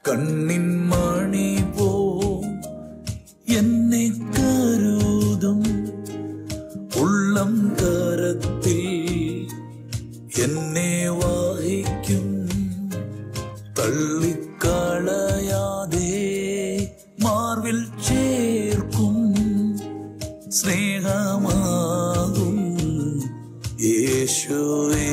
കണ്ണിൻ മണി പോ എന്നെ കരുതും ഉള്ളം കരത്തിൽ എന്നെ വാഹിക്കും തള്ളിക്കളയാതെ മാർവിൽ ചേർക്കും സ്നേഹമാകും യേശുവേ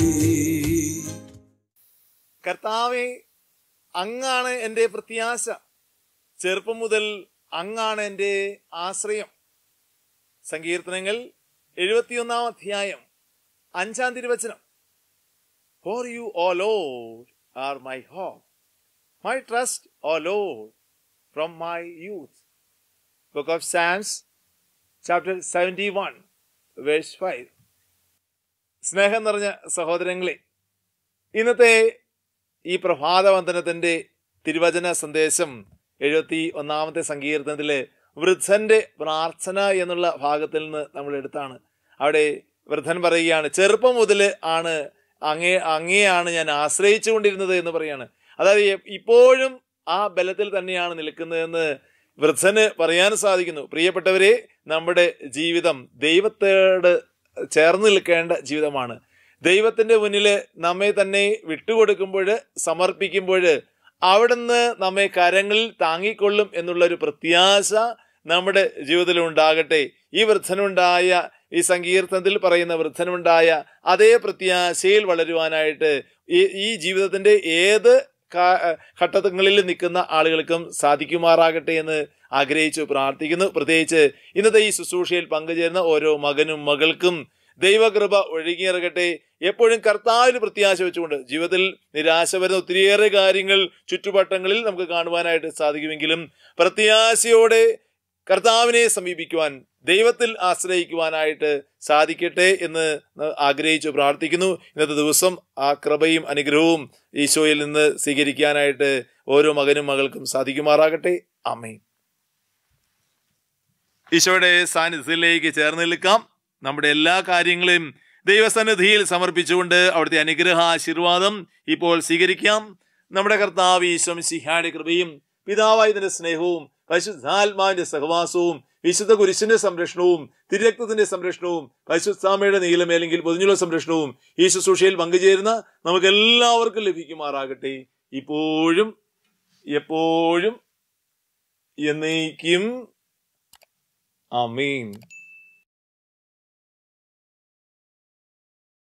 കർത്താവെ അങ്ങാണ് എൻ്റെ പ്രത്യാശ ചെറുപ്പം മുതൽ അങ്ങാണ് എൻ്റെ ആശ്രയം സങ്കീർത്തനങ്ങൾ എഴുപത്തിയൊന്നാം അധ്യായം അഞ്ചാം തിരുവചനം for you O lord are my hope my trust O lord from my youth book of Psalms chapter seventy one verse five സ്നേഹം നിറഞ്ഞ സഹോദരങ്ങളെ ഇന്നത്തെ ഈ പ്രഭാതവന്ദനത്തിന്റെ തിരുവചന സന്ദേശം എഴുപത്തി ഒന്നാമത്തെ സങ്കീർത്തനത്തിലെ വൃദ്ധന്റെ പ്രാർത്ഥന എന്നുള്ള ഭാഗത്തിൽ നിന്ന് നമ്മൾ എടുത്താണ് അവിടെ വൃദ്ധൻ പറയുകയാണ് ചെറുപ്പം മുതൽ ആണ് അങ്ങേ അങ്ങേയാണ് ഞാൻ ആശ്രയിച്ചുകൊണ്ടിരുന്നത് എന്ന് പറയാണ് അതായത് എ- ഇപ്പോഴും ആ ബലത്തിൽ തന്നെയാണ് നിൽക്കുന്നതെന്ന് വൃദ്ധന് പറയാൻ സാധിക്കുന്നു പ്രിയപ്പെട്ടവരെ നമ്മുടെ ജീവിതം ദൈവത്തോട് ചേർന്ന് നിൽക്കേണ്ട ജീവിതമാണ് ദൈവത്തിന്റെ മുന്നിൽ നമ്മെ തന്നെ വിട്ടുകൊടുക്കുമ്പോൾ സമർപ്പിക്കുമ്പോൾ അവിടുന്ന് നമ്മെ കരങ്ങളിൽ താങ്ങിക്കൊള്ളും എന്നുള്ള ഒരു പ്രത്യാശ നമ്മുടെ ജീവിതത്തിൽ ഉണ്ടാകട്ടെ ഈ വൃദ്ധനുണ്ടായ ഈ സങ്കീർത്തനത്തിൽ പറയുന്ന വൃദ്ധനുണ്ടായ അതേ പ്രത്യാശയിൽ വളരുവാനായിട്ട് ഈ ഈ ജീവിതത്തിന്റെ ഏത് കാ- ഘട്ടങ്ങളിൽ നിൽക്കുന്ന ആളുകൾക്കും സാധിക്കുമാറാകട്ടെ എന്ന് ആഗ്രഹിച്ചു പ്രാർത്ഥിക്കുന്നു പ്രത്യേകിച്ച് ഇന്നത്തെ ഈ ശുശ്രൂഷയിൽ പങ്കുചേരുന്ന ഓരോ മകനും മകൾക്കും ദൈവകൃപ ഒഴുകിയിറങ്ങട്ടെ എപ്പോഴും കർത്താവിന് പ്രത്യാശ വെച്ചുകൊണ്ട് ജീവിതത്തിൽ നിരാശ വരുന്ന ഒത്തിരിയേറെ കാര്യങ്ങൾ ചുറ്റുവട്ടങ്ങളിൽ നമുക്ക് കാണുവാനായിട്ട് സാധിക്കുമെങ്കിലും പ്രത്യാശയോടെ കർത്താവിനെ സമീപിക്കുവാൻ ദൈവത്തിൽ ആശ്രയിക്കുവാനായിട്ട് സാധിക്കട്ടെ എന്ന് ആഗ്രഹിച്ചു പ്രാർത്ഥിക്കുന്നു ഇന്നത്തെ ദിവസം ആ കൃപയും അനുഗ്രഹവും ഈശോയിൽ നിന്ന് സ്വീകരിക്കാനായിട്ട് ഓരോ മകനും മകൾക്കും സാധിക്കുമാറാകട്ടെ അമ്മേ ഈശോയുടെ സാന്നിധ്യത്തിലേക്ക് ചേർന്ന് നിൽക്കാം നമ്മുടെ എല്ലാ കാര്യങ്ങളെയും ദൈവസന്നിധിയിൽ സമർപ്പിച്ചുകൊണ്ട് അവിടുത്തെ അനുഗ്രഹ ആശീർവാദം ഇപ്പോൾ സ്വീകരിക്കാം നമ്മുടെ കർത്താവ് ഈശോം സിഹായുടെ കൃപയും പിതാവായതിന്റെ സ്നേഹവും പരിശുദ്ധാത്മാവിന്റെ സഹവാസവും വിശുദ്ധ കുരിശിന്റെ സംരക്ഷണവും തിരുരക്തത്തിന്റെ സംരക്ഷണവും പരിശുദ്ധാമയുടെ നീലമേലെങ്കിൽ പൊതിഞ്ഞുള്ള സംരക്ഷണവും ഈ ശുശ്രൂഷയിൽ പങ്കുചേരുന്ന നമുക്ക് എല്ലാവർക്കും ലഭിക്കുമാറാകട്ടെ ഇപ്പോഴും എപ്പോഴും എന്നേക്കും അമീൻ